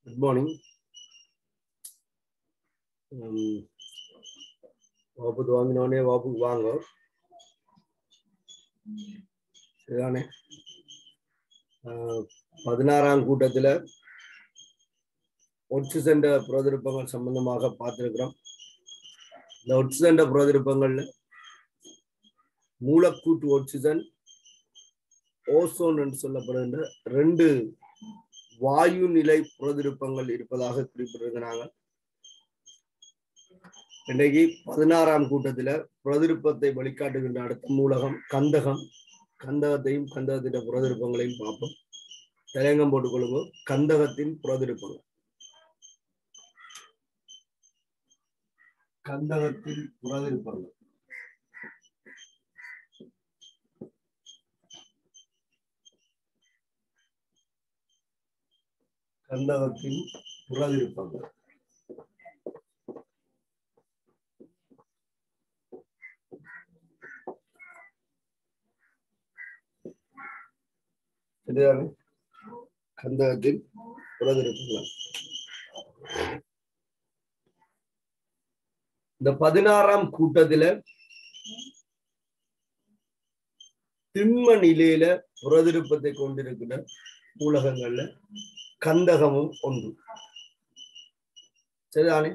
Good morning வகுப்பு வாங்கினோடனே வகுப்புக்கு வாங்க சரிதானே ஆஹ் பதினாறாம் கூட்டத்துல ஒற்று சென்ற புறதிருப்பங்கள் சம்பந்தமாக பார்த்திருக்கிறோம் இந்த ஒற்று சென்ற புறதிருப்பங்கள்ல மூலக்கூட்டு ஒட்சிஜன் ஓசோன் என்று சொல்லப்படுகின்ற ரெண்டு வாயு நிலை புறதிருப்பங்கள் இருப்பதாக குறிப்பிட்டிருக்கிறாங்க இன்றைக்கு பதினாறாம் கூட்டத்துல புறதிருப்பத்தை வழிகாட்டுகின்ற அடுத்த மூலகம் கந்தகம் கந்தகத்தையும் கந்தகத்தின் புறதிருப்பங்களையும் பார்ப்போம் தலையங்கம் போட்டுக் கொள்ளுவோம் கந்தகத்தின் புறதிருப்பங்கள் கந்தகத்தின் புறதிருப்பங்கள் கந்தகத்தின் புறதிருப்பங்கள் சரிதானே கந்தகத்தின் புறதிருப்பங்கள் இந்த பதினாறாம் கூட்டத்துல திண்ம நிலையில புறதிருப்பத்தை கொண்டிருக்கிற மூலகங்கள்ல கந்தகமும் ஒன்று சரிதானே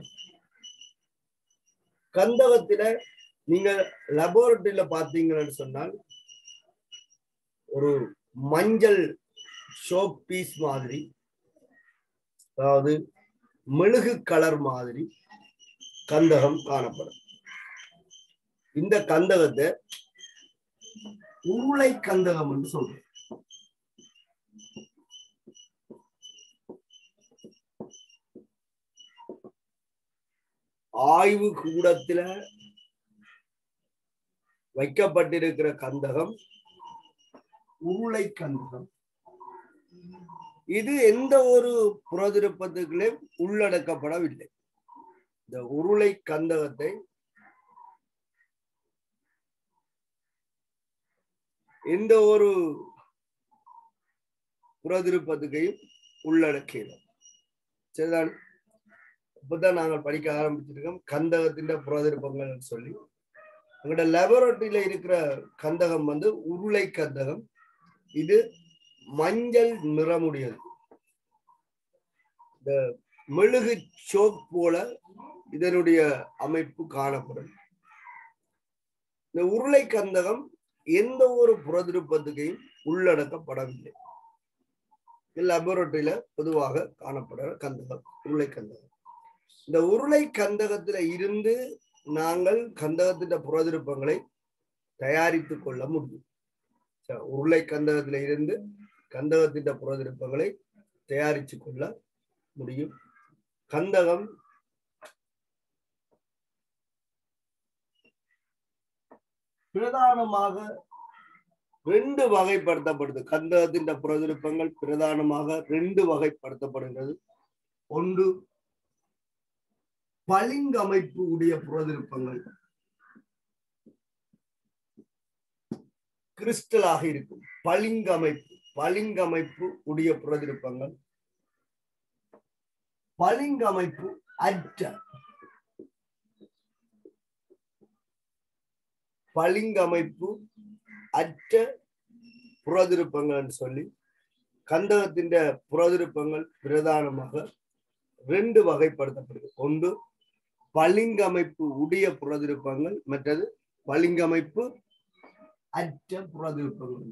கந்தகத்தில நீங்க லெபோரட்டரியில பாத்தீங்கன்னு சொன்னால் ஒரு மஞ்சள் ஷோக் பீஸ் மாதிரி அதாவது மெழுகு கலர் மாதிரி கந்தகம் காணப்படும் இந்த கந்தகத்தை உருளை கந்தகம் என்று சொல்றோம் ஆய்வு கூடத்துல வைக்கப்பட்டிருக்கிற கந்தகம் உருளை கந்தகம் இது எந்த ஒரு புறதிருப்பத்துக்குள்ளே உள்ளடக்கப்படவில்லை இந்த உருளை கந்தகத்தை எந்த ஒரு புறதிருப்பத்துக்கையும் உள்ளடக்கியது சரிதான் இப்பதான் நாங்கள் படிக்க ஆரம்பிச்சிருக்கோம் கந்தகத்தின் புறதிருப்பங்கள் சொல்லி எங்களோட லெபரட்டரியில இருக்கிற கந்தகம் வந்து உருளை கந்தகம் இது மஞ்சள் நிறமுடையது இந்த மெழுகு சோக் போல இதனுடைய அமைப்பு காணப்படும் இந்த உருளை கந்தகம் எந்த ஒரு புறதிருப்பத்துக்கையும் உள்ளடக்கப்படவில்லை லெபரட்டரியில பொதுவாக காணப்படுற கந்தகம் உருளை கந்தகம் இந்த உருளை கந்தகத்துல இருந்து நாங்கள் கந்தகத்தின் புறதிருப்பங்களை தயாரித்து கொள்ள முடியும் உருளை கந்தகத்தில இருந்து கந்தகத்தின் புறதிருப்பங்களை தயாரித்து கொள்ள முடியும் கந்தகம் பிரதானமாக ரெண்டு வகைப்படுத்தப்படுது கந்தகத்தின் புறதிருப்பங்கள் பிரதானமாக ரெண்டு வகைப்படுத்தப்படுகிறது ஒன்று பளிங்கமைப்பு உடைய புறதிருப்பங்கள் கிறிஸ்டலாக இருக்கும் பளிங்கமைப்பு பளிங்கமைப்பு உடைய புறதிருப்பங்கள் பளிங்கமைப்பு அற்ற பளிங்கமைப்பு அற்ற புறதிருப்பங்கள் சொல்லி கந்தகத்தின் புறதிருப்பங்கள் பிரதானமாக ரெண்டு வகைப்படுத்தப்படுது ஒன்று பளிங்கமைப்பு உடைய புறதிருப்பங்கள் மற்றது பளிங்கமைப்பு அற்ற புறதிருப்பங்கள்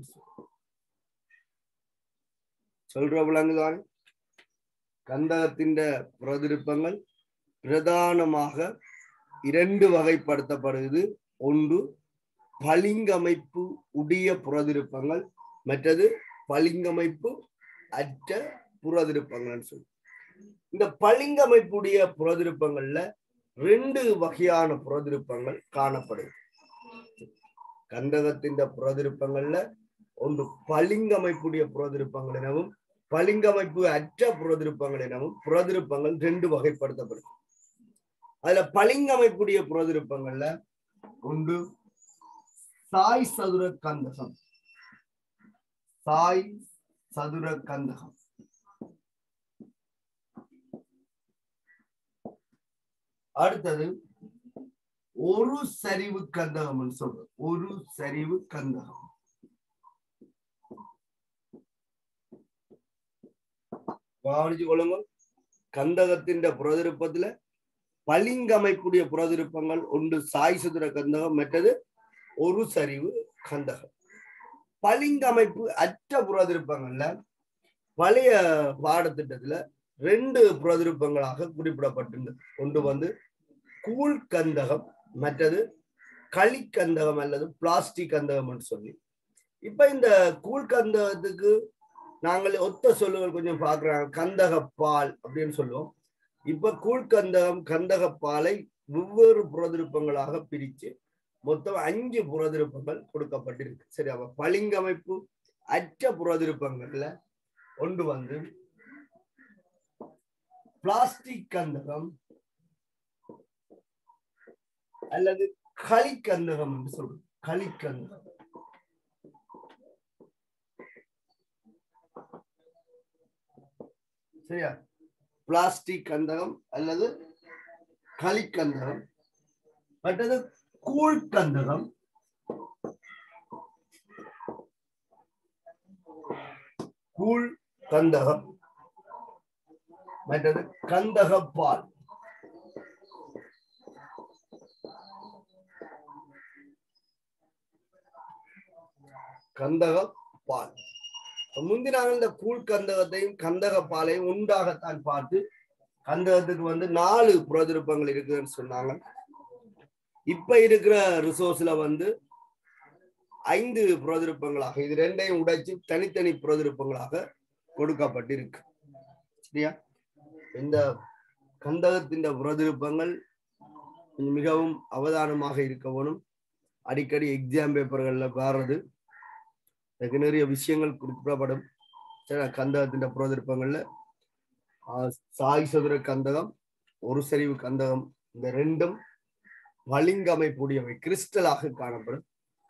சொல்ற விலங்குதான் கந்தகத்தின் புறதிருப்பங்கள் பிரதானமாக இரண்டு வகைப்படுத்தப்படுகிறது ஒன்று பளிங்கமைப்பு உடைய புறதிருப்பங்கள் மற்றது பளிங்கமைப்பு அற்ற புறதிருப்பங்கள் சொல்லி இந்த பளிங்கமைப்புடைய புறதிருப்பங்கள்ல ரெண்டு வகையான புறதிருப்பங்கள் காணப்படுது கந்தகத்தின் புறதிருப்பங்கள்ல ஒன்று பளிங்கமைப்புடைய புறதிருப்பங்கள் எனவும் பளிங்கமைப்பு அற்ற புறதிருப்பங்கள் எனவும் புறதிருப்பங்கள் ரெண்டு வகைப்படுத்தப்படுது அதுல பளிங்கமைப்புடைய புறதிருப்பங்கள்ல ஒன்று சாய் சதுர கந்தகம் சாய் சதுர கந்தகம் அடுத்தது ஒரு சரிவு கந்தகம் சொல்றோம் ஒரு சரிவு கந்தகம் கவனிச்சு கொள்ளுங்க கந்தகத்தின் புறதிருப்பத்துல பளிங்கமைப்புடைய புறதிருப்பங்கள் ஒன்று சாய் சுதிர கந்தகம் மற்றது ஒரு சரிவு கந்தகம் பளிங்கமைப்பு அற்ற புறதிருப்பங்கள்ல பழைய பாடத்திட்டத்துல ரெண்டு புறதிருப்பங்களாக குறிப்பிடப்பட்டிருந்தது ஒன்று வந்து கூழ் கந்தகம் மற்றது களிக்கந்தகம் அல்லது பிளாஸ்டிக் கந்தகம் சொல்லி இப்ப இந்த கூழ் கந்தகத்துக்கு நாங்கள் ஒத்த சொல்லுகள் கொஞ்சம் பார்க்குறாங்க கந்தக பால் அப்படின்னு சொல்லுவோம் இப்ப கூழ்கந்தகம் கந்தக பாலை வெவ்வேறு புறதிருப்பங்களாக பிரித்து மொத்தம் அஞ்சு புறதிருப்பங்கள் கொடுக்கப்பட்டிருக்கு சரி அப்ப பளிங்கமைப்பு அற்ற புறதிருப்பங்கள்ல ஒன்று வந்து பிளாஸ்டிக் கந்தகம் அல்லது களிக்கந்தகம் என்று சொல்றோம் களிக்கந்தகம் சரியா பிளாஸ்டிக் கந்தகம் அல்லது களிக்கந்தகம் மற்றது கூழ் கந்தகம் கூழ் கந்தகம் மற்றது கந்தகப்பால் கந்தக பால் முந்தி நாங்கள் இந்த கூழ் கந்தகத்தையும் கந்தக பாலையும் உண்டாகத்தான் பார்த்து கந்தகத்துக்கு வந்து நாலு புறதிருப்பங்கள் இருக்குதுன்னு சொன்னாங்க இப்ப இருக்கிற ரிசோர்ஸ்ல வந்து ஐந்து புறதிருப்பங்களாக இது ரெண்டையும் உடைச்சு தனித்தனி புறதிருப்பங்களாக கொடுக்கப்பட்டிருக்கு சரியா இந்த கந்தகத்தின் புறதிருப்பங்கள் மிகவும் அவதானமாக இருக்க வேணும் அடிக்கடி எக்ஸாம் பேப்பர்கள்ல வர்றது அதுக்கு நிறைய விஷயங்கள் குறிப்பிடப்படும் சரி கந்தகத்தின் புறதிருப்பங்கள்ல சாய் சதுர கந்தகம் ஒரு சரிவு கந்தகம் இந்த ரெண்டும் வலிங்கமைப்புடையவை கிறிஸ்டலாக காணப்படும்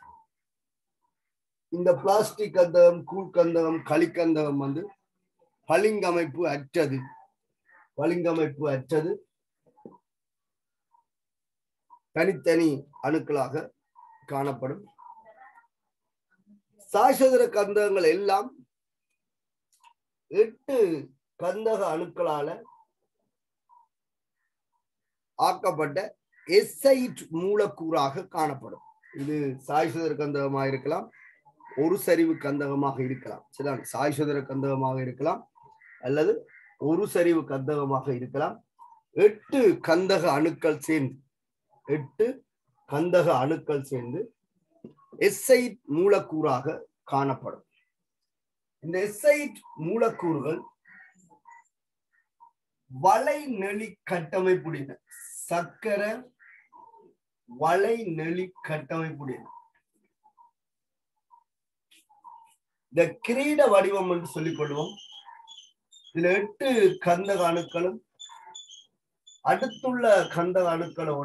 இந்த பிளாஸ்டிக் கந்தகம் கூழ்கந்தகம் களிக்கந்தகம் வந்து பளிங்கமைப்பு அற்றது பளிங்கமைப்பு அற்றது தனித்தனி அணுக்களாக காணப்படும் சாய்சதுர கந்தகங்கள் எல்லாம் எட்டு கந்தக அணுக்களால ஆக்கப்பட்ட எஸ்ஐட் மூலக்கூறாக காணப்படும் இது சாய்சுதர கந்தகமாக இருக்கலாம் ஒரு சரிவு கந்தகமாக இருக்கலாம் சரிதான் சாய்சுதர கந்தகமாக இருக்கலாம் அல்லது ஒரு சரிவு கந்தகமாக இருக்கலாம் எட்டு கந்தக அணுக்கள் சேர்ந்து எட்டு கந்தக அணுக்கள் சேர்ந்து எஸ்ஐட் மூலக்கூறாக காணப்படும் இந்த எஸ்ஐட் மூலக்கூறுகள் வலை நெளி கட்டமைப்புடையன சக்கர வலை நெளி கட்டமைப்புடையன இந்த கிரீட வடிவம் என்று சொல்லிக் கொள்வோம் இதுல எட்டு கந்தக அணுக்களும் அடுத்துள்ள கந்தக அணுக்களோட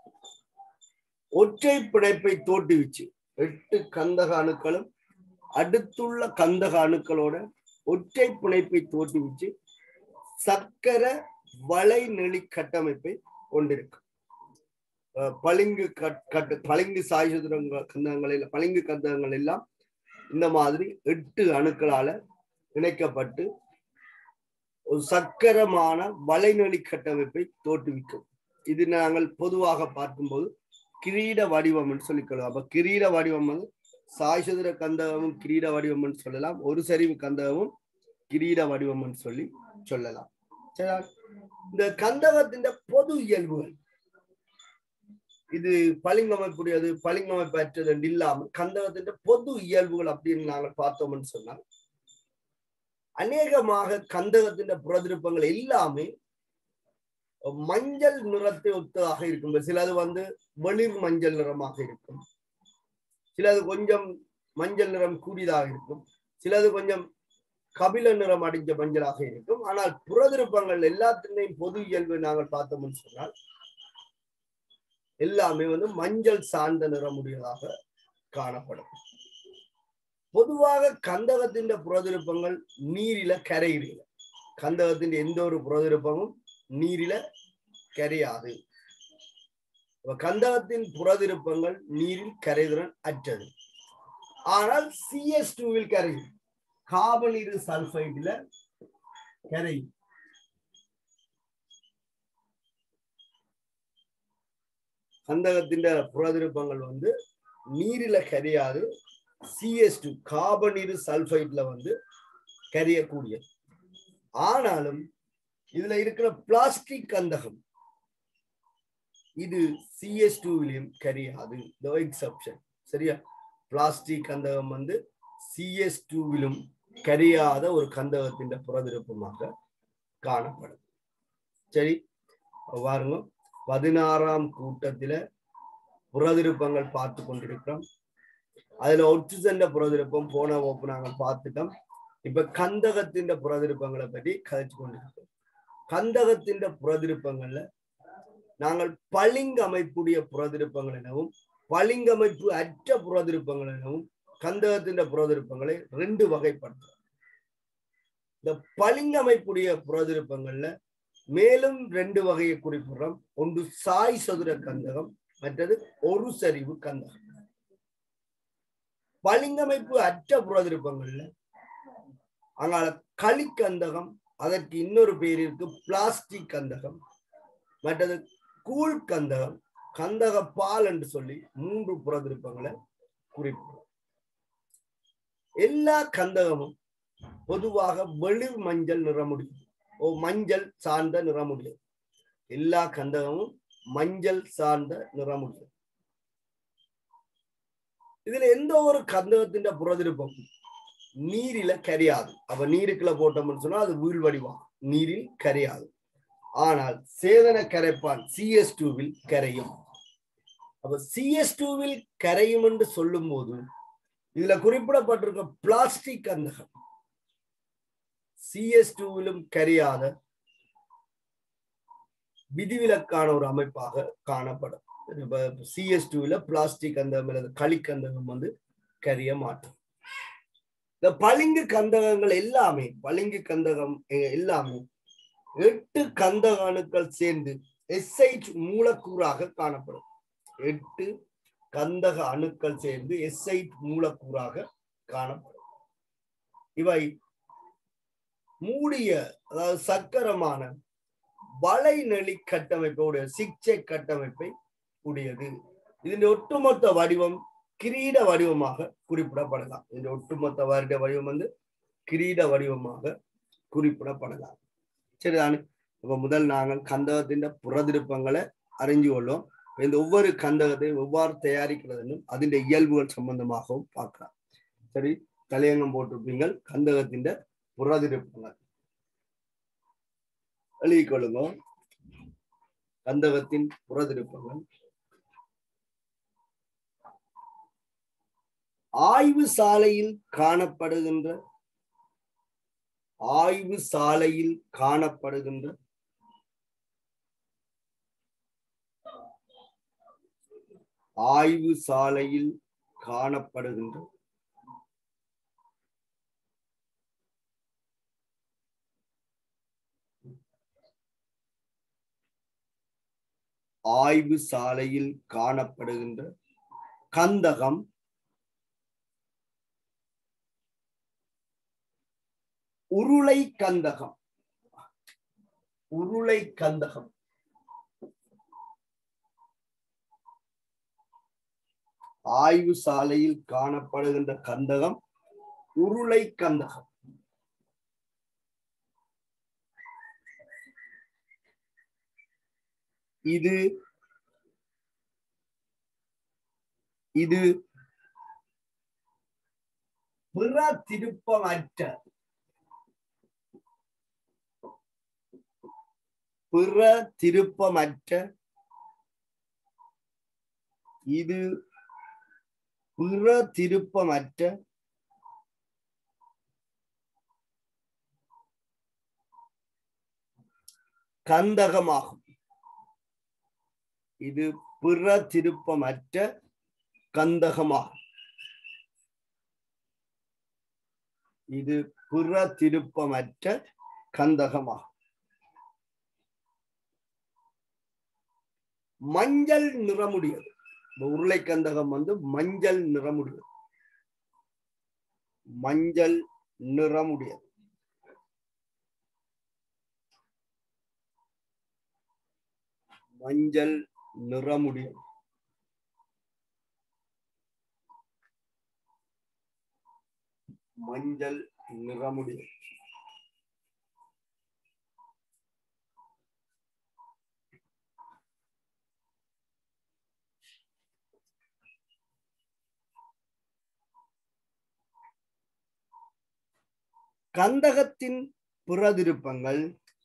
ஒற்றை பிணைப்பை தோற்றுவிச்சு எட்டு கந்தக அணுக்களும் அடுத்துள்ள கந்தக அணுக்களோட ஒற்றை பிணைப்பை தோற்றுவிச்சு சக்கர வலை நெளி கட்டமைப்பை கொண்டிருக்கு பளிங்கு கட்டு பளிங்கு சாயுதங்கள் கந்தகங்கள் பளிங்கு கந்தகங்கள் எல்லாம் இந்த மாதிரி எட்டு அணுக்களால இணைக்கப்பட்டு ஒரு சக்கரமான வலைநொலி கட்டமைப்பை தோற்றுவிக்கும் இது நாங்கள் பொதுவாக பார்க்கும்போது கிரீட வடிவம் என்று சொல்லிக்கொள்ளும் அப்ப கிரீட வடிவம் வந்து சாய்சதுர கந்தகமும் கிரீட வடிவம் சொல்லலாம் ஒரு சரிவு கந்தகமும் கிரீட வடிவம் சொல்லி சொல்லலாம் சரியா இந்த கந்தகத்தின் பொது இயல்புகள் இது பளிங்கமைப்புடையது பளிங்கமைப்பு அற்றது என்று இல்லாமல் கந்தகத்தின் பொது இயல்புகள் அப்படின்னு நாங்கள் பார்த்தோம்னு சொன்னால் அநேகமாக கந்தகத்தின் புறதிருப்பங்கள் எல்லாமே மஞ்சள் நிறத்தை ஒத்ததாக இருக்கும் சிலது வந்து வெளிர் மஞ்சள் நிறமாக இருக்கும் சிலது கொஞ்சம் மஞ்சள் நிறம் கூடியதாக இருக்கும் சிலது கொஞ்சம் கபில நிறம் அடிஞ்ச மஞ்சளாக இருக்கும் ஆனால் புறதிருப்பங்கள் எல்லாத்தினையும் பொது இயல்பு நாங்கள் பார்த்தோம்னு சொன்னால் எல்லாமே வந்து மஞ்சள் சார்ந்த நிறமுடையதாக காணப்படும் பொதுவாக கந்தகத்தின் புறதிருப்பங்கள் நீரில கரையில கந்தகத்தின் எந்த ஒரு புறதிருப்பமும் நீரில கரையாது இப்ப கந்தகத்தின் புறதிருப்பங்கள் நீரில் கரைதிறன் அற்றது ஆனால் சிஎஸ் டூவில் கரையும் கார்பன் இரு சல்பைட்ல கரையும் கந்தகத்தின் புறதிருப்பங்கள் வந்து நீரில கரையாது சிஎஸ் டூ கார்பன் இரு சல்பைட்ல வந்து கரையக்கூடியது ஆனாலும் இதுல இருக்கிற பிளாஸ்டிக் கந்தகம் இது சிஎஸ் டூவிலையும் கரையாது எக்ஸப்ஷன் சரியா பிளாஸ்டிக் கந்தகம் வந்து சிஎஸ் டூவிலும் கரையாத ஒரு கந்தகத்தின் புறதிருப்பமாக காணப்படும் சரி பாருங்க பதினாறாம் கூட்டத்தில புறதிருப்பங்கள் பார்த்து கொண்டிருக்கிறோம் அதுல ஒற்றுசென்ற புறதிருப்பம் போன வகுப்பு நாங்கள் பார்த்துட்டோம் இப்ப கந்தகத்தின் புறதிருப்பங்களை பற்றி கதைச்சு கொண்டிருக்கோம் கந்தகத்தின் புறதிருப்பங்கள்ல நாங்கள் பளிங்கு அமைப்புடைய புறதிருப்பங்கள் எனவும் பளிங்கு அமைப்பு அற்ற புறதிருப்பங்கள் எனவும் கந்தகத்தின் புறதிருப்பங்களை ரெண்டு வகைப்படுத்தும் இந்த பளிங்கு அமைப்புடைய புறதிருப்பங்கள்ல மேலும் ரெண்டு வகையை குறிப்பிடுறோம் ஒன்று சாய் சதுர கந்தகம் மற்றது ஒரு சரிவு கந்தகம் பளிங்கமைப்பு அற்ற புறதிருப்பங்கள்ல அங்கால களிக்கந்தகம் அதற்கு இன்னொரு பேர் இருக்கு பிளாஸ்டிக் கந்தகம் மற்றது கூழ் கந்தகம் கந்தக பால் என்று சொல்லி மூன்று புறதிருப்பங்களை குறிப்பிடும் எல்லா கந்தகமும் பொதுவாக வெளிர் மஞ்சள் நிறமுடியும் ஓ மஞ்சள் சார்ந்த நிறமுடியும் எல்லா கந்தகமும் மஞ்சள் சார்ந்த நிறமுடியும் இதுல எந்த ஒரு கந்தகத்தின் புறதிருப்பம் நீரில கரையாது அப்ப நீருக்குள்ள போட்டோம்னு சொன்னா அது வீழ் வடிவம் நீரில் கரையாது ஆனால் சேதன கரைப்பான் சிஎஸ் டூவில் கரையும் அப்ப சிஎஸ் டூவில் கரையும் என்று சொல்லும் போது இதுல குறிப்பிடப்பட்டிருக்க பிளாஸ்டிக் கந்தகம் சிஎஸ் டூவிலும் கரையாத விதிவிலக்கான ஒரு அமைப்பாக காணப்படும் சிஎஸ் டூல பிளாஸ்டிக் கந்தகம் அல்லது களிக்கந்தகம் வந்து கரிய மாட்டோம் இந்த பளிங்கு கந்தகங்கள் எல்லாமே பளிங்கு கந்தகம் எல்லாமே எட்டு கந்தக அணுக்கள் சேர்ந்து எஸ்ஐட் மூலக்கூறாக காணப்படும் எட்டு கந்தக அணுக்கள் சேர்ந்து எஸ்ஐட் மூலக்கூறாக காணப்படும் இவை மூடிய அதாவது சக்கரமான வளைநெளி கட்டமைப்போடைய சிக்சை கட்டமைப்பை உடையது இதன் ஒட்டுமொத்த வடிவம் கிரீட வடிவமாக குறிப்பிடப்படலாம் இந்த ஒட்டுமொத்த வருட வடிவம் வந்து கிரீட வடிவமாக குறிப்பிடப்படலாம் சரிதானே இப்ப முதல் நாங்கள் கந்தகத்தின் புறதிருப்பங்களை அறிஞ்சு கொள்ளும் இந்த ஒவ்வொரு கந்தகத்தையும் எவ்வாறு தயாரிக்கிறதுன்னு அதின் இயல்புகள் சம்பந்தமாகவும் பார்க்கலாம் சரி தலையங்கம் போட்டிருப்பீங்கள் கந்தகத்தின் புறதிருப்பங்கள் எழுதி கொள்ளுங்க கந்தகத்தின் புறதிருப்பங்கள் ஆய்வு சாலையில் காணப்படுகின்ற ஆய்வு சாலையில் காணப்படுகின்ற ஆய்வு சாலையில் காணப்படுகின்ற ஆய்வு சாலையில் காணப்படுகின்ற கந்தகம் உருளை கந்தகம் உருளை கந்தகம் ஆய்வு சாலையில் காணப்படுகின்ற கந்தகம் உருளை கந்தகம் இது இது பிற திருப்பமற்ற பிற திருப்பமற்ற இது பிற திருப்பமற்ற கந்தகமாகும் இது பிற திருப்பமற்ற கந்தகமாகும் இது பிற திருப்பமற்ற கந்தகமாகும் மஞ்சள் நிறமுடையது இந்த உருளை கந்தகம் வந்து மஞ்சள் நிறமுடையது மஞ்சள் நிறமுடையது மஞ்சள் நிறமுடையது மஞ்சள் நிறமுடையது கந்தகத்தின் பிறதிருப்பங்கள்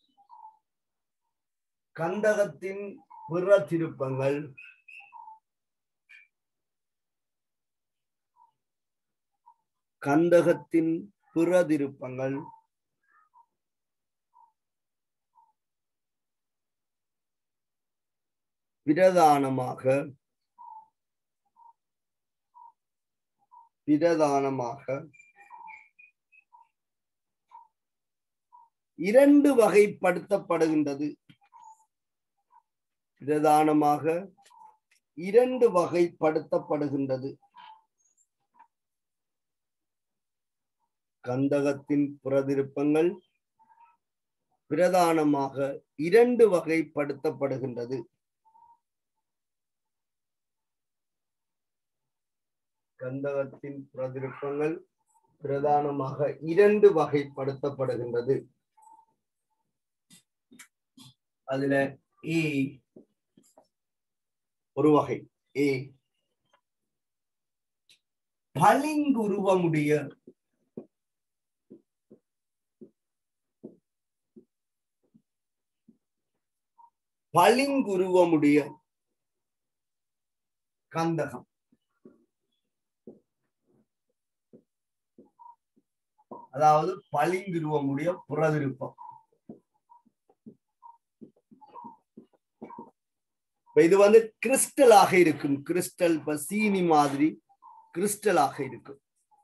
கந்தகத்தின் பிற திருப்பங்கள் கந்தகத்தின் பிறதிருப்பங்கள் பிரதானமாக பிரதானமாக இரண்டு வகைப்படுத்தப்படுகின்றது பிரதானமாக இரண்டு வகைப்படுத்தப்படுகின்றது கந்தகத்தின் பிரதிருப்பங்கள் பிரதானமாக இரண்டு வகைப்படுத்தப்படுகின்றது கந்தகத்தின் பிரதிருப்பங்கள் பிரதானமாக இரண்டு வகைப்படுத்தப்படுகின்றது அதுல ஏ ஒரு வகை ஏ பளிங்குருவமுடைய பளிங்குருவமுடைய கந்தகம் அதாவது பளிங்குருவமுடைய புறவிருப்பம் இப்ப இது வந்து கிறிஸ்டலாக இருக்கும் கிறிஸ்டல் இப்ப சீனி மாதிரி கிறிஸ்டலாக இருக்கும்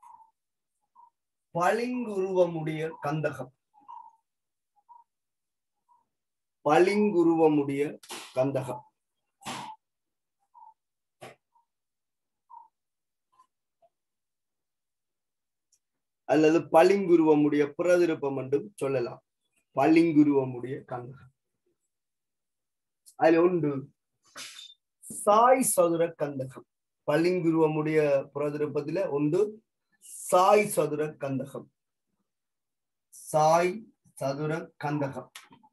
பளிங்குருவமுடைய கந்தகம் பளிங்குருவமுடைய கந்தகம் அல்லது பளிங்குருவமுடைய பிரதிருப்பம் என்றும் சொல்லலாம் பளிங்குருவமுடைய கந்தகம் அதுல உண்டு சாய் சதுர கந்தகம் பளிங்குருவமுடைய பிரதிருப்பத்தில உண்டு சாய் சதுர கந்தகம் சாய் சதுர கந்தகம்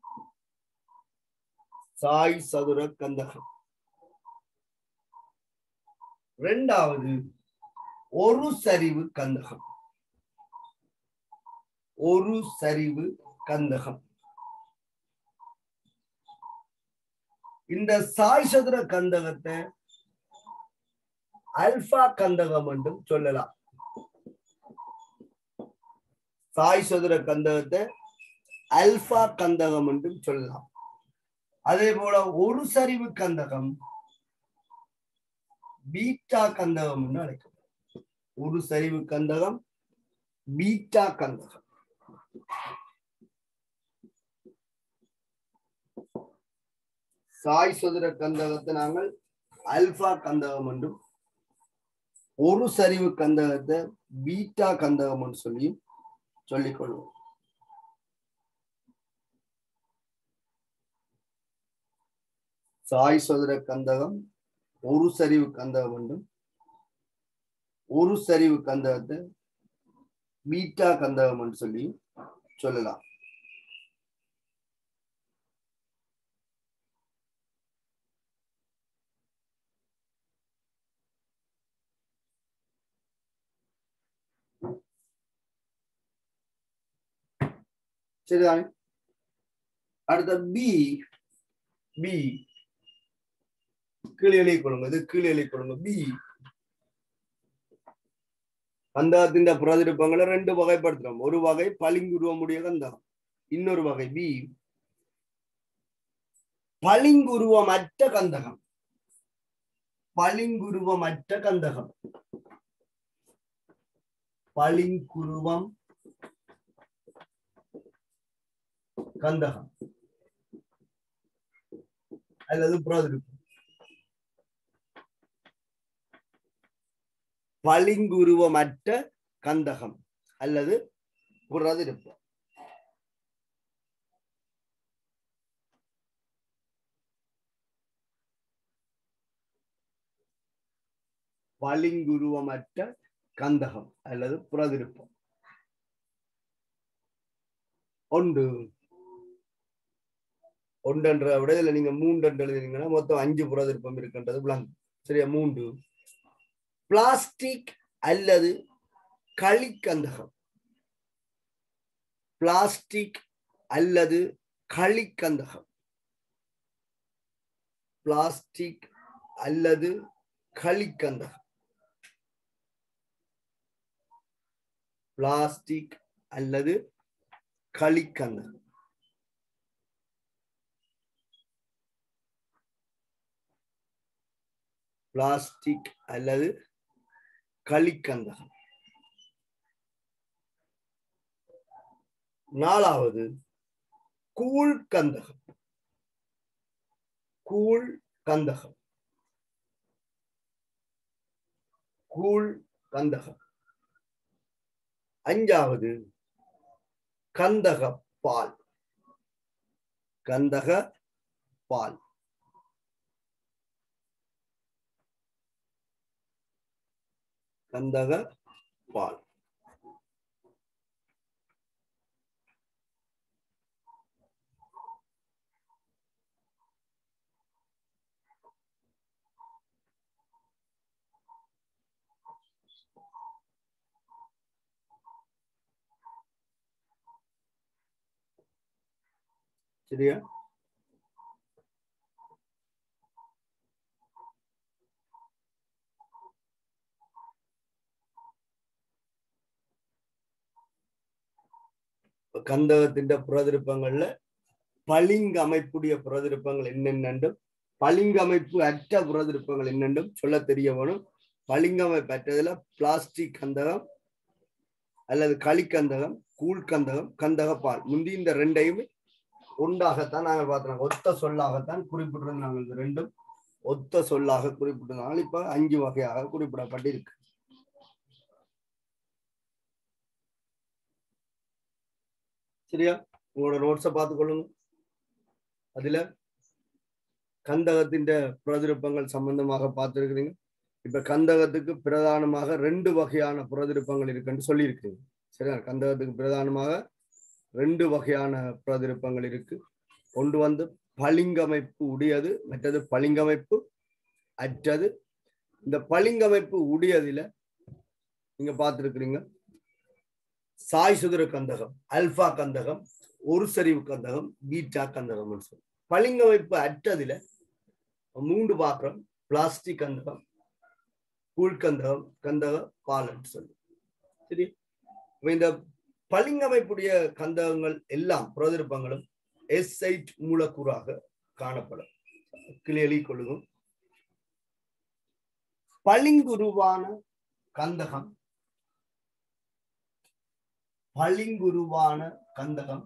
சாய் சதுர கந்தகம் இரண்டாவது ஒரு சரிவு கந்தகம் ஒரு சரிவு கந்தகம் இந்த சாய் சதுர கந்தகத்தை அல்பா கந்தகம் என்றும் சொல்லலாம் சாய் சதுர கந்தகத்தை அல்பா கந்தகம் என்றும் சொல்லலாம் அதே போல ஒரு சரிவு கந்தகம் பீட்டா கந்தகம் என்று அழைக்கப்படும் ஒரு சரிவு கந்தகம் பீட்டா கந்தகம் சாய் சதுர கந்தகத்தை நாங்கள் அல்பா கந்தகம் என்றும் ஒரு சரிவு கந்தகத்தை பீட்டா கந்தகம் என்று சொல்லி சொல்லிக் கொள்வோம் சாய் சதுர கந்தகம் ஒரு சரிவு கந்தகம் என்றும் ஒரு சரிவு கந்தகத்தை பீட்டா கந்தகம் என்று சொல்லி சொல்லலாம் சரிதானே அடுத்த பி பி கீழே எழுதி கொள்ளுங்க இது கீழே எழுதி கொள்ளுங்க பி கந்தகத்தின் பிரதிருப்பங்களை ரெண்டு வகைப்படுத்துறோம் ஒரு வகை பளிங்குருவமுடைய கந்தகம் இன்னொரு வகை பி பளிங்குருவமற்ற கந்தகம் பளிங்குருவமற்ற கந்தகம் பளிங்குருவம் கந்தகம் அல்லது பிரதிருப்பம் பளிங்குருவமற்ற கந்தகம் அல்லது புறதிருப்பம் பளிங்குருவமற்ற கந்தகம் அல்லது புறதிருப்பம் ஒன்று ஒன்றென்ற விடையில நீங்க மூன்று என்று எழுதினீங்கன்னா மொத்தம் அஞ்சு புறதிருப்பம் இருக்கின்றது விளங்கும் சரியா மூன்று பிளாஸ்டிக் அல்லது களிக்கந்தகம் பிளாஸ்டிக் அல்லது களிக்கந்தகம் பிளாஸ்டிக் அல்லது களிக்கந்தகம் பிளாஸ்டிக் அல்லது களிக்கந்தகம் பிளாஸ்டிக் அல்லது களிக்கந்தகம் நாலாவது கூழ் கந்தகம் கூழ் கந்தகம் கூழ் கந்தகம் அஞ்சாவது கந்தக பால் கந்தக பால் கந்தக பால் சரியா கந்தகத்தின் புறதிருப்பங்கள்ல பளிங்கு அமைப்புடைய புறதிருப்பங்கள் என்னென்னும் பளிங்கு அமைப்பு அற்ற புறதிருப்பங்கள் என்னென்றும் சொல்ல தெரிய வேணும் பளிங்கு அமைப்பு அற்றதுல பிளாஸ்டிக் கந்தகம் அல்லது களிக்கந்தகம் கூழ்கந்தகம் கந்தக பால் முந்தி இந்த ரெண்டையுமே ஒன்றாகத்தான் நாங்கள் பார்த்தோம் ஒத்த சொல்லாகத்தான் குறிப்பிட்டிருந்தோம் நாங்கள் இந்த ரெண்டும் ஒத்த சொல்லாக குறிப்பிட்டிருந்தாங்க இப்ப அஞ்சு வகையாக குறிப்பிடப்பட்டிருக்கு சரியா உங்களோட நோட்ஸை பார்த்து கொள்ளுங்க அதுல கந்தகத்தின் பிரதிருப்பங்கள் சம்பந்தமாக பார்த்துருக்கிறீங்க இப்ப கந்தகத்துக்கு பிரதானமாக ரெண்டு வகையான பிரதிருப்பங்கள் இருக்குன்னு சொல்லியிருக்கிறீங்க சரியா கந்தகத்துக்கு பிரதானமாக ரெண்டு வகையான பிரதிருப்பங்கள் இருக்கு ஒன்று வந்து பளிங்கமைப்பு உடையது மற்றது பளிங்கமைப்பு அற்றது இந்த பளிங்கமைப்பு உடையதுல நீங்க பார்த்துருக்கிறீங்க சாய் சுதர கந்தகம் அல்பா கந்தகம் ஒரு சரிவு கந்தகம் பீட்டா கந்தகம் சொல்லி பளிங்கமைப்பு அற்றதுல மூன்று பாத்திரம் பிளாஸ்டிக் கந்தகம் கூழ்கந்தகம் கந்தக பாலன் சொல்லி சரி இந்த பளிங்கமைப்புடைய கந்தகங்கள் எல்லாம் பிரதிருப்பங்களும் எஸ்ஐட் மூலக்கூறாக காணப்படும் கிளியலி கொள்ளும் பளிங்குருவான கந்தகம் பளிங்குருவான கந்தகம்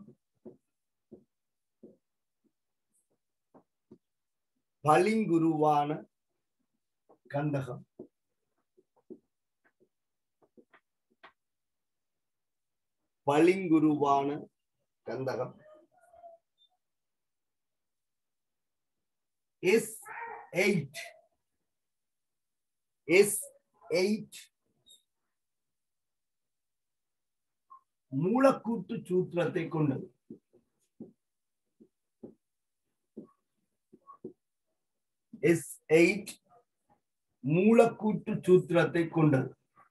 பளிங்குருவான கந்தகம் பளிங்குருவான கந்தகம் எஸ் எயிட் எஸ் எயிட் மூலக்கூட்டு சூத்திரத்தை கொண்டது எஸ் எயிட் மூலக்கூட்டு சூத்திரத்தை கொண்டது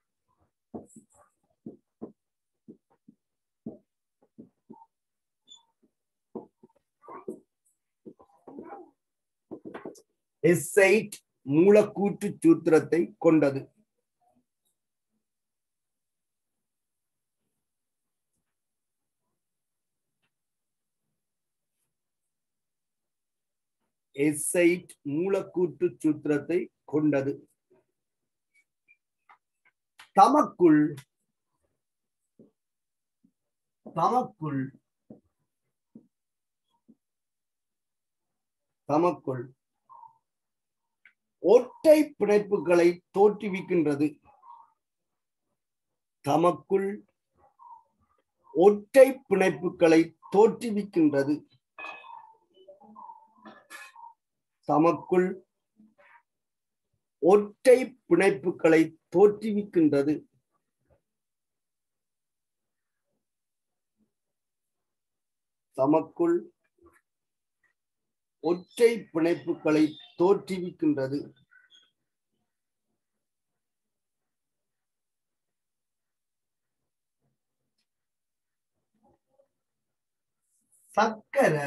எஸ் எயிட் மூலக்கூற்று சூத்திரத்தை கொண்டது எஸ் எயிட் மூலக்கூற்று சூத்திரத்தை கொண்டது தமக்குள் தமக்குள் தமக்குள் ஒற்றை பிணைப்புகளை தோற்றுவிக்கின்றது தமக்குள் ஒற்றை பிணைப்புகளை தோற்றுவிக்கின்றது தமக்குள் ஒற்றை பிணைப்புகளை தோற்றுவிக்கின்றது தமக்குள் ஒற்றை பிணைப்புகளை தோற்றுவிக்கின்றது சக்கர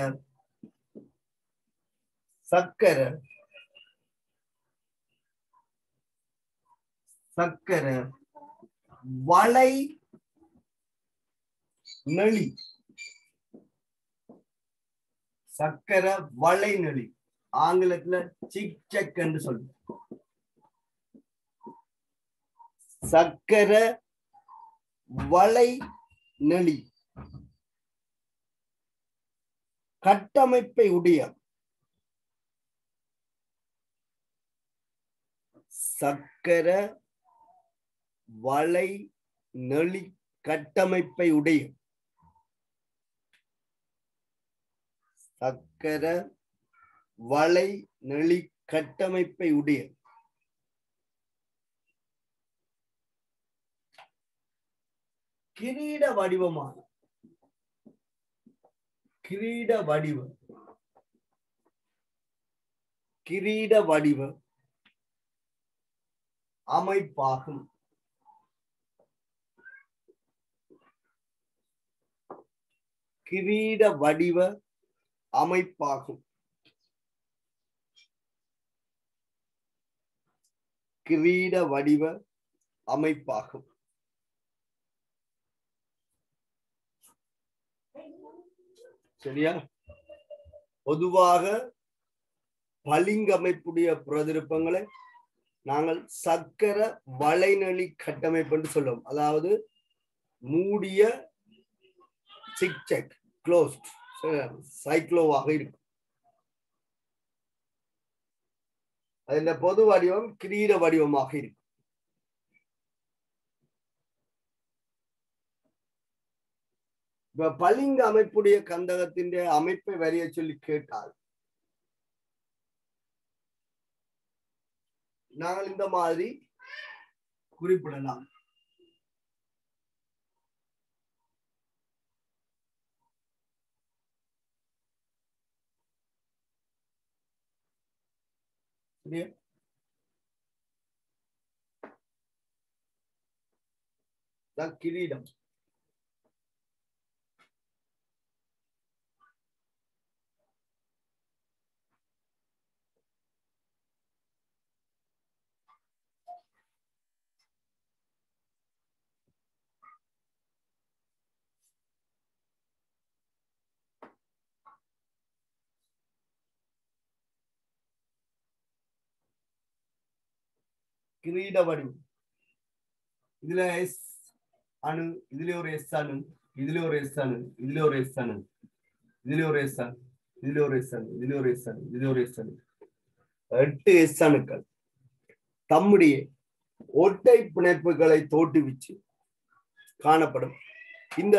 சக்கர சக்கர வளை நெளி சக்கர வளை நெளி ஆங்கிலத்துல சிக் செக் என்று சொல்லுவோம் சக்கர வளை நெளி கட்டமைப்பை உடைய சக்கர வளை நெளி கட்டமைப்பை உடைய சக்கர வளை நெளி கட்டமைப்பை உடைய கிரீட வடிவமான கிரீட வடிவ கிரீட வடிவ அமைப்பாகும் கிரீட வடிவ அமைப்பாகும் கிரீட வடிவ அமைப்பாகும் சரியா பொதுவாக பளிங்கு அமைப்புடைய பிரதிருப்பங்களை நாங்கள் சக்கர வளைநெளி கட்டமைப்பு என்று சொல்லுவோம் அதாவது மூடிய சிக்செக் க்ளோஸ்ட் சைக்ளோவாக இருக்கும் அதன் பொது வடிவம் கிரீட வடிவமாக இருக்கும் இப்ப பளிங்கு அமைப்புடைய கந்தகத்தின் அமைப்பை வரைய சொல்லி கேட்டால் நாங்கள் இந்த மாதிரி குறிப்பிடலாம் சரியா தான் கிரீடம் கிரீட வடிவம் இதுல எஸ் அணு இதுல ஒரு எஸ் அணு இதுல ஒரு எஸ் அணு இதுல ஒரு எஸ் அணு இதுல ஒரு எஸ் அணு இதுல ஒரு எஸ் அணு இதுல ஒரு எஸ் அணு இதுல ஒரு எஸ் அணு எட்டு எஸ் அணுக்கள் தம்முடைய ஒட்டை பிணைப்புகளை தோற்றுவிச்சு காணப்படும் இந்த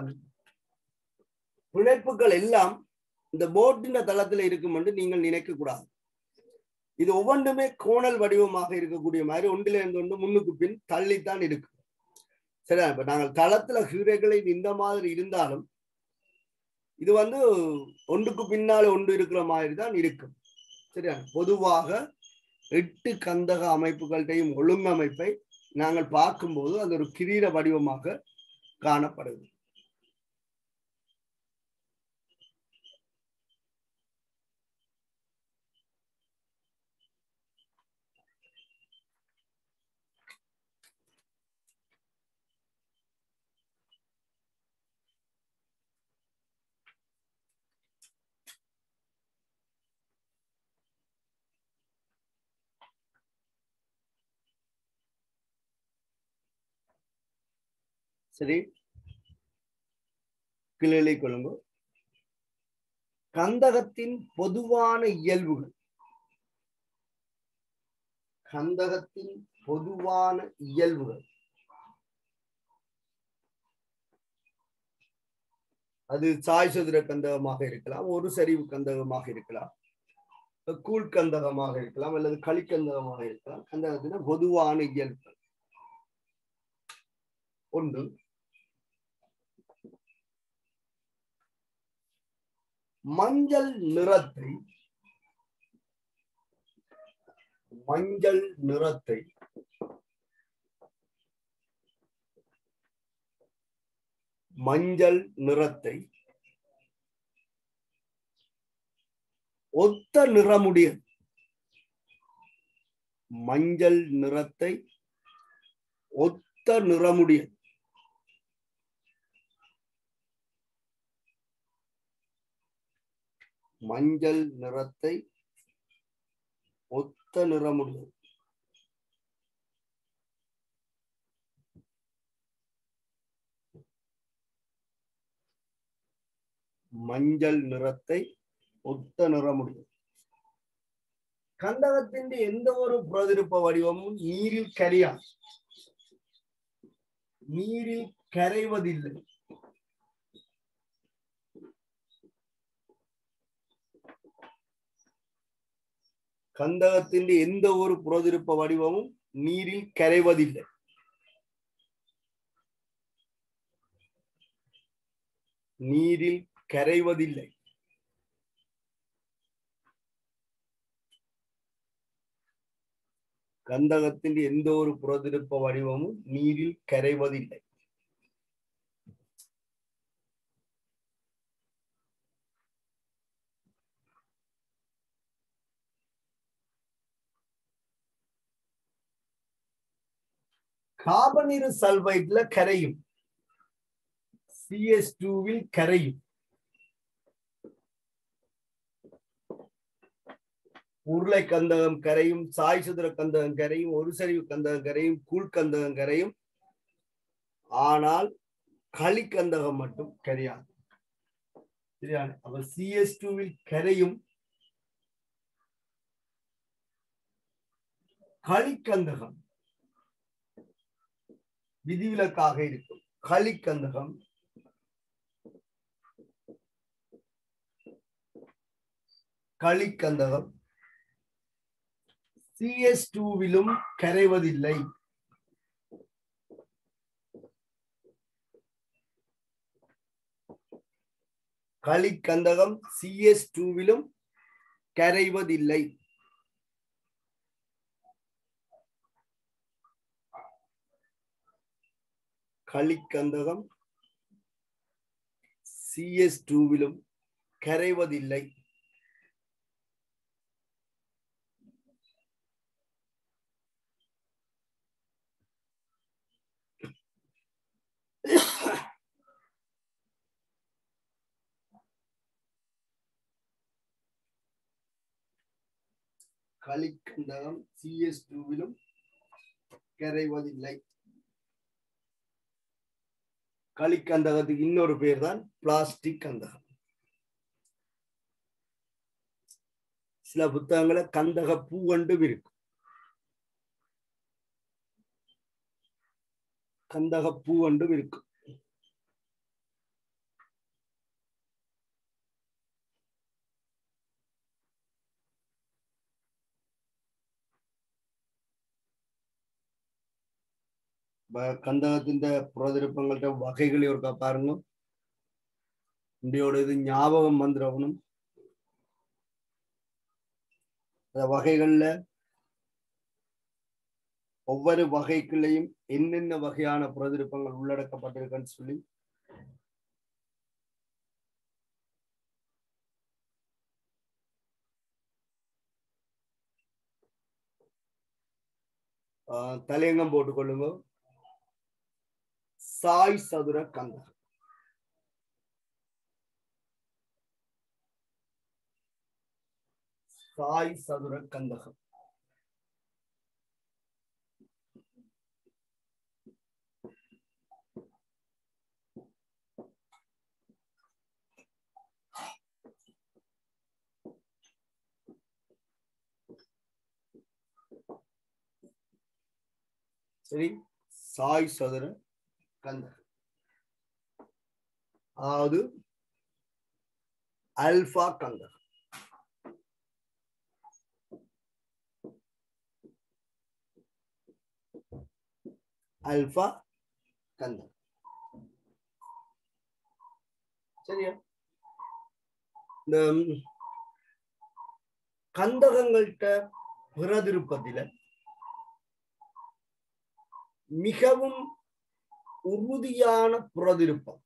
பிணைப்புகள் எல்லாம் இந்த போட்டின தளத்துல இருக்கும் என்று நீங்கள் நினைக்க கூடாது இது ஒவ்வொன்றுமே கோணல் வடிவமாக இருக்கக்கூடிய மாதிரி ஒன்றில இருந்து ஒன்று முன்னுக்கு பின் தள்ளித்தான் இருக்கு சரியா இப்ப நாங்கள் தளத்துல ஹீரைகளை இந்த மாதிரி இருந்தாலும் இது வந்து ஒன்றுக்கு பின்னால ஒன்று இருக்கிற மாதிரி தான் இருக்கும் சரியா பொதுவாக எட்டு கந்தக அமைப்புகள்டையும் ஒழுங்கமைப்பை நாங்கள் பார்க்கும்போது அது ஒரு கிரீட வடிவமாக காணப்படுது சரி கிளை கொள்ளுங்க கந்தகத்தின் பொதுவான இயல்புகள் கந்தகத்தின் பொதுவான இயல்புகள் அது சாய் சதுர கந்தகமாக இருக்கலாம் ஒரு சரிவு கந்தகமாக இருக்கலாம் கூழ் கந்தகமாக இருக்கலாம் அல்லது களிக்கந்தகமாக இருக்கலாம் கந்தகத்தின பொதுவான இயல்பு ஒன்று மஞ்சள் நிறத்தை மஞ்சள் நிறத்தை மஞ்சள் நிறத்தை ஒத்த நிறமுடைய மஞ்சள் நிறத்தை ஒத்த நிறமுடைய மஞ்சள் நிறத்தை ஒத்த நிறமுடைய മഞ്ഞൾ നിറത്തെ ഒത്ത നിറമുള്ളത് കണ്ടകത്തിന്റെ എന്തോ ഒരു പ്രതിരൂപ വടിവമും നീരിൽ കരയാം നീരിൽ കരയുവതില്ല கந்தகத்தின் எந்த ஒரு புறதிருப்ப வடிவமும் நீரில் கரைவதில்லை நீரில் கரைவதில்லை கந்தகத்தின் எந்த ஒரு புறதிருப்ப வடிவமும் நீரில் கரைவதில்லை காபனீர் சல்பைட்ல கரையும் சிஎஸ் டூவில் கரையும் உருளை கந்தகம் கரையும் சாய் சுதர கந்தகம் கரையும் ஒரு சரிவு கந்தகம் கரையும் கூழ் கந்தகம் கரையும் ஆனால் களிக்கந்தகம் மட்டும் கரையாது சரியான அப்ப சிஎஸ் டூவில் கரையும் களிக்கந்தகம் விதிவிலக்காக இருக்கும் களிக்கந்தகம் களிக்கந்தகம் சிஎஸ் டூவிலும் கரைவதில்லை களிக்கந்தகம் சிஎஸ் டூவிலும் கரைவதில்லை களிக்கந்தகம் சிஎஸ் டூவிலும் கரைவதில்லை களிக்கந்தகம் சிஎஸ் டூவிலும் கரைவதில்லை களிக்கந்தகத்துக்கு இன்னொரு பேர் தான் பிளாஸ்டிக் கந்தகம் சில புத்தகங்கள கந்தக பூவண்டும் இருக்கும் கந்தக பூவண்டும் இருக்கும் கந்தகத்தின் புறதிருப்பங்கள்ட்ட வகைகள் இருக்கா பாருங்க இந்தியோட இது ஞாபகம் வந்துடணும் அந்த வகைகள்ல ஒவ்வொரு வகைக்குள்ளேயும் என்னென்ன வகையான புறதிருப்பங்கள் உள்ளடக்கப்பட்டிருக்குன்னு சொல்லி தலையங்கம் போட்டுக்கொள்ளுங்க சாய் சதுர கந்தகம் சாய் சதுர கந்தகம் சரி சாய் சதுர கந்தகம் அதாவது அல்பா கந்தகம் அல்பா கந்தகம் சரியா இந்த கந்தகங்கள்கிட்ட பிறதிருப்பதில மிகவும் உறுதியான புறதிருப்பம்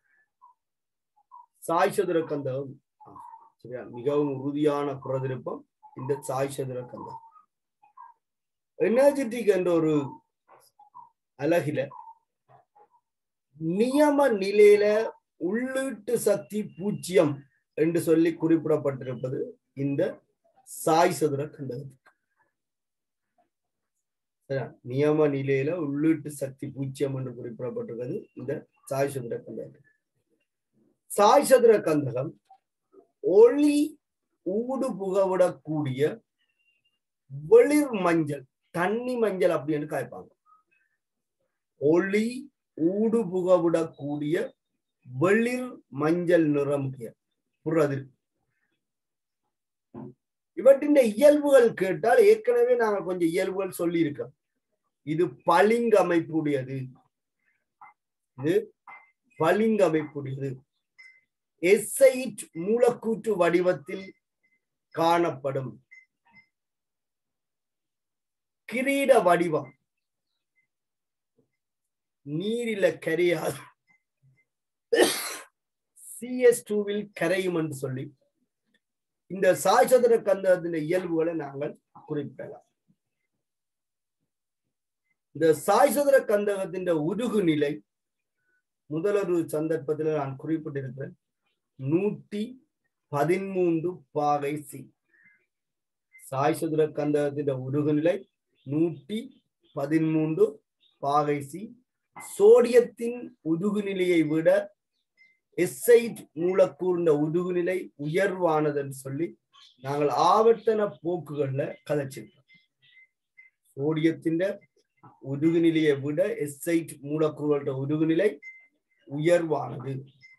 சாய் சதுர கந்தகம் ஆ, சரியா மிகவும் உறுதியான புறதிருப்பம் இந்த சாய் சதுர கந்தகம் எனர்ஜெட்டிக் என்ற ஒரு அலகில நியம நிலையில உள்ளீட்டு சக்தி பூஜ்ஜியம் என்று சொல்லி குறிப்பிடப்பட்டிருப்பது இந்த சாய் சதுர கண்டகத்துக்கு சரியா? நியம நிலையில உள்ளீட்டு சக்தி பூஜ்ஜியம் என்று குறிப்பிடப்பட்டிருக்கிறது இந்த சாய் சதுர கந்தகம் சாய் சதுர கந்தகம் ஒளி ஊடு புகவிடக்கூடிய வெளிர் மஞ்சள் தண்ணி மஞ்சள் அப்படின்னு காய்ப்பாங்க ஒளி ஊடு புகவிடக்கூடிய வெளிர் மஞ்சள் நிறம் புறதிர் இவற்றின் இயல்புகள் கேட்டால் ஏற்கனவே நாங்கள் கொஞ்சம் இயல்புகள் சொல்லி இருக்கோம் இது பளிங்கு அமைப்புடையது இது பளிங்கு அமைப்புடையது எஸ்ஐட் மூலக்கூற்று வடிவத்தில் காணப்படும் கிரீட வடிவம் நீரில கரையாது சிஎஸ் டூவில் கரையும் என்று சொல்லி இந்த சாய்சதுர கந்தகத்தின் இயல்புகளை நாங்கள் குறிப்பிடலாம் இந்த சாய்சதுர கந்தகத்தின் உருகு நிலை முதலொரு சந்தர்ப்பத்தில் நான் குறிப்பிட்டிருக்கிறேன் நூற்றி பதிமூன்று பாகை சி சாய்சதுர கந்தகத்தின் உருகு நிலை நூற்றி பதிமூன்று பாகை சி சோடியத்தின் உருகு நிலையை விட எஸ்ஐட் மூலக்கூறின உருகு நிலை உயர்வானதுன்னு சொல்லி நாங்கள் ஆவர்த்தன போக்குகள்ல கதைச்சிருக்கோம் சோடியத்தின் உருகு நிலையை விட எஸ்ஐட் மூலக்கூறுகளோட உருகு நிலை உயர்வானது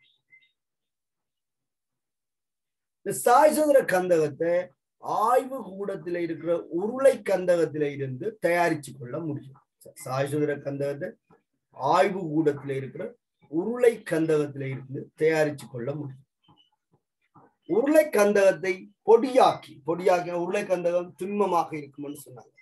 இந்த சாய்சதுர கந்தகத்தை ஆய்வு கூடத்துல இருக்கிற உருளை கந்தகத்தில இருந்து தயாரிச்சு கொள்ள முடியும் சாய்சதுர கந்தகத்தை ஆய்வு கூடத்துல இருக்கிற உருளை கந்தகத்தில இருந்து தயாரிச்சு கொள்ள முடியும் உருளை கந்தகத்தை பொடியாக்கி பொடியாக்கின உருளை கந்தகம் திண்மமாக இருக்கும்னு சொன்னாங்க